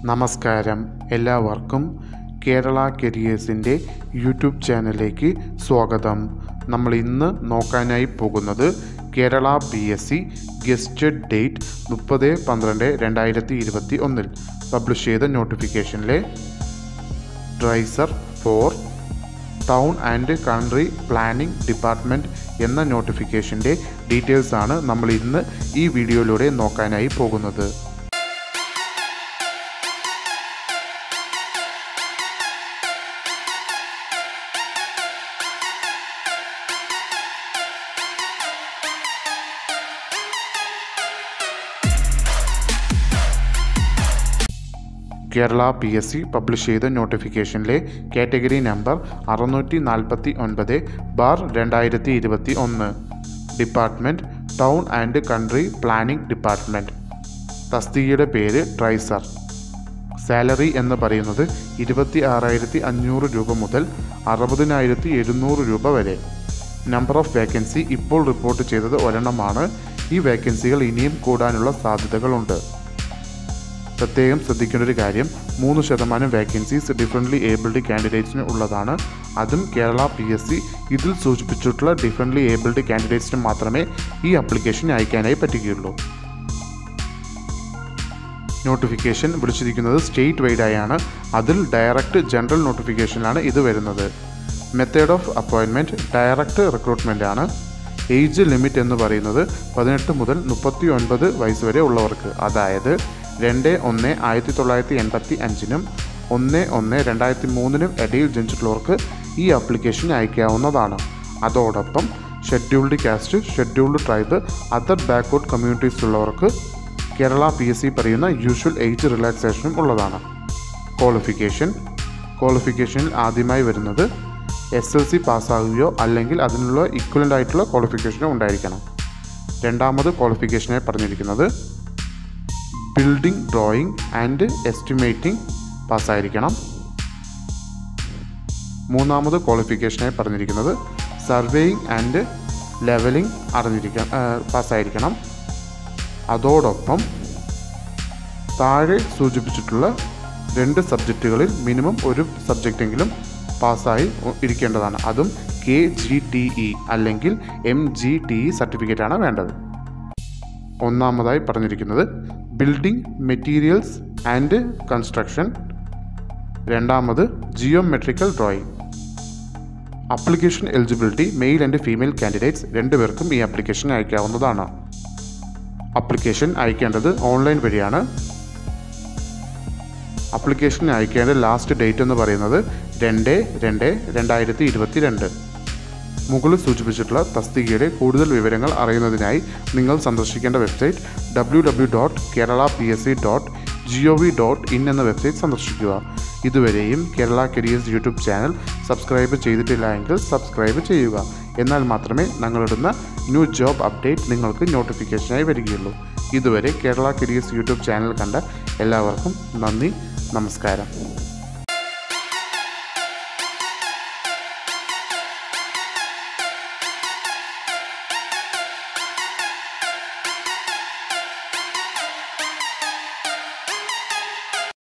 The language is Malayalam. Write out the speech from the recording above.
നമസ്കാരം എല്ലാവർക്കും കേരള കരിയേഴ്സിൻ്റെ യൂട്യൂബ് ചാനലിലേക്ക് സ്വാഗതം നമ്മൾ ഇന്ന് നോക്കാനായി പോകുന്നത് Kerala P S C gazette date മുപ്പത് പന്ത്രണ്ട് രണ്ടായിരത്തി ഇരുപത്തി ഒന്നിൽ പബ്ലിഷ് ചെയ്ത നോട്ടിഫിക്കേഷനിലെ tracer for town and country planning department എന്ന നോട്ടിഫിക്കേഷൻ്റെ ഡീറ്റെയിൽസ് ആണ് നമ്മൾ ഇന്ന് ഈ വീഡിയോയിലൂടെ നോക്കാനായി പോകുന്നത് Kerala P S C publish ചെയ്ത നോട്ടിഫിക്കേഷനിലെ കാറ്റഗറി നമ്പർ അറുന്നൂറ്റി നാൽപ്പത്തി ഒൻപത് ബാർ രണ്ടായിരത്തി ഇരുപത്തി ഒന്ന് department town and country planning department തസ്തികയുടെ പേര് ട്രൈസർ സാലറി എന്ന് പറയുന്നത് ഇരുപത്തി ആറായിരത്തി അഞ്ഞൂറ് രൂപ മുതൽ അറുപതിനായിരത്തി എഴുന്നൂറ് രൂപ വരെ നമ്പർ ഓഫ് വേക്കൻസി ഇപ്പോൾ റിപ്പോർട്ട് ചെയ്തത് ഒരെണ്ണമാണ് ഈ വേക്കൻസികൾ ഇനിയും കൂടാനുള്ള സാധ്യതകളുണ്ട് പ്രത്യേകം ശ്രദ്ധിക്കേണ്ട ഒരു കാര്യം മൂന്ന് ശതമാനം വേക്കൻസീസ് ഡിഫറൻ്റ്ലി ഏബിൾഡ് കാൻഡിഡേറ്റ്സിന് ഉള്ളതാണ് അതും കേരള പി എസ് സി ഇതിൽ സൂചിപ്പിച്ചിട്ടുള്ള ഡിഫറൻ്റ്ലി ഏബിൾഡ് കാൻഡിഡേറ്റ്സിന് മാത്രമേ ഈ ആപ്ലിക്കേഷൻ അയക്കാനായി പറ്റുകയുള്ളൂ നോട്ടിഫിക്കേഷൻ വിളിച്ചിരിക്കുന്നത് സ്റ്റേറ്റ് വൈഡായാണ് അതിൽ ഡയറക്റ്റ് ജനറൽ നോട്ടിഫിക്കേഷനിലാണ് ഇത് വരുന്നത് method of appointment direct recruitment ആണ് ഏജ് ലിമിറ്റ് എന്ന് പറയുന്നത് പതിനെട്ട് മുതൽ മുപ്പത്തി ഒൻപത് വയസ്സ് വരെ ഉള്ളവർക്ക് അതായത് രണ്ട് ഒന്ന് ആയിരത്തി തൊള്ളായിരത്തി എൺപത്തി അഞ്ചിനും ഒന്ന് ഒന്ന് രണ്ടായിരത്തി മൂന്നിനും ഇടയിൽ ജനിച്ചിട്ടുള്ളവർക്ക് ഈ ആപ്ലിക്കേഷൻ അയക്കാവുന്നതാണ് അതോടൊപ്പം scheduled caste scheduled tribe other backward communities ഉള്ളവർക്ക് കേരള പി എസ് സി പറയുന്ന യൂഷ്വൽ ഏജ് റിലാക്സേഷനും ഉള്ളതാണ് ക്വാളിഫിക്കേഷൻ ക്വാളിഫിക്കേഷനിൽ ആദ്യമായി വരുന്നത് എസ് എൽ സി പാസ്സാകുകയോ അല്ലെങ്കിൽ അതിനുള്ള ഇക്വലൻ്റ് ആയിട്ടുള്ള ക്വാളിഫിക്കേഷനോ ഉണ്ടായിരിക്കണം രണ്ടാമത് ക്വാളിഫിക്കേഷനായി പറഞ്ഞിരിക്കുന്നത് ബിൽഡിംഗ് ഡ്രോയിങ് ആൻഡ് എസ്റ്റിമേറ്റിംഗ് പാസ്സായിരിക്കണം മൂന്നാമത് ക്വാളിഫിക്കേഷനായി പറഞ്ഞിരിക്കുന്നത് സർവേയിങ് ആൻഡ് ലെവലിംഗ് അറിഞ്ഞിരിക്കണം പാസ്സായിരിക്കണം അതോടൊപ്പം താഴെ സൂചിപ്പിച്ചിട്ടുള്ള രണ്ട് സബ്ജക്റ്റുകളിൽ മിനിമം ഒരു സബ്ജക്റ്റെങ്കിലും പാസ്സായി ഇരിക്കേണ്ടതാണ് അതും കെ ജി ടി ഇ അല്ലെങ്കിൽ എം ജി ടി ഇ സർട്ടിഫിക്കറ്റാണ് വേണ്ടത് ഒന്നാമതായി പറഞ്ഞിരിക്കുന്നത് ബിൽഡിംഗ് മെറ്റീരിയൽസ് ആൻഡ് കൺസ്ട്രക്ഷൻ രണ്ടാമത് geometrical drawing application eligibility male and female candidates രണ്ടുപേർക്കും ഈ ആപ്ലിക്കേഷൻ അയക്കാവുന്നതാണ് അപ്ലിക്കേഷൻ അയക്കേണ്ടത് ഓൺലൈൻ വഴിയാണ് അപ്ലിക്കേഷൻ അയക്കേണ്ട ലാസ്റ്റ് ഡേറ്റ് എന്ന് പറയുന്നത് രണ്ട് രണ്ട് രണ്ടായിരത്തി ഇരുപത്തി രണ്ട് മുകളിൽ സൂചിപ്പിച്ചിട്ടുള്ള തസ്തികയുടെ കൂടുതൽ വിവരങ്ങൾ അറിയുന്നതിനായി നിങ്ങൾ സന്ദർശിക്കേണ്ട website W W dot Kerala P S C dot G O V dot in എന്ന വെബ്സൈറ്റ് സന്ദർശിക്കുക ഇതുവരെയും Kerala careers YouTube channel subscribe ചെയ്തിട്ടില്ല എങ്കിൽ സബ്സ്ക്രൈബ് ചെയ്യുക എന്നാൽ മാത്രമേ ഞങ്ങളിടുന്ന ന്യൂ ജോബ് അപ്ഡേറ്റ് നിങ്ങൾക്ക് നോട്ടിഫിക്കേഷനായി വരികയുള്ളൂ ഇതുവരെ കേരള കരിയേഴ്സ് യൂട്യൂബ് ചാനൽ കണ്ട എല്ലാവർക്കും നന്ദി നമസ്കാരം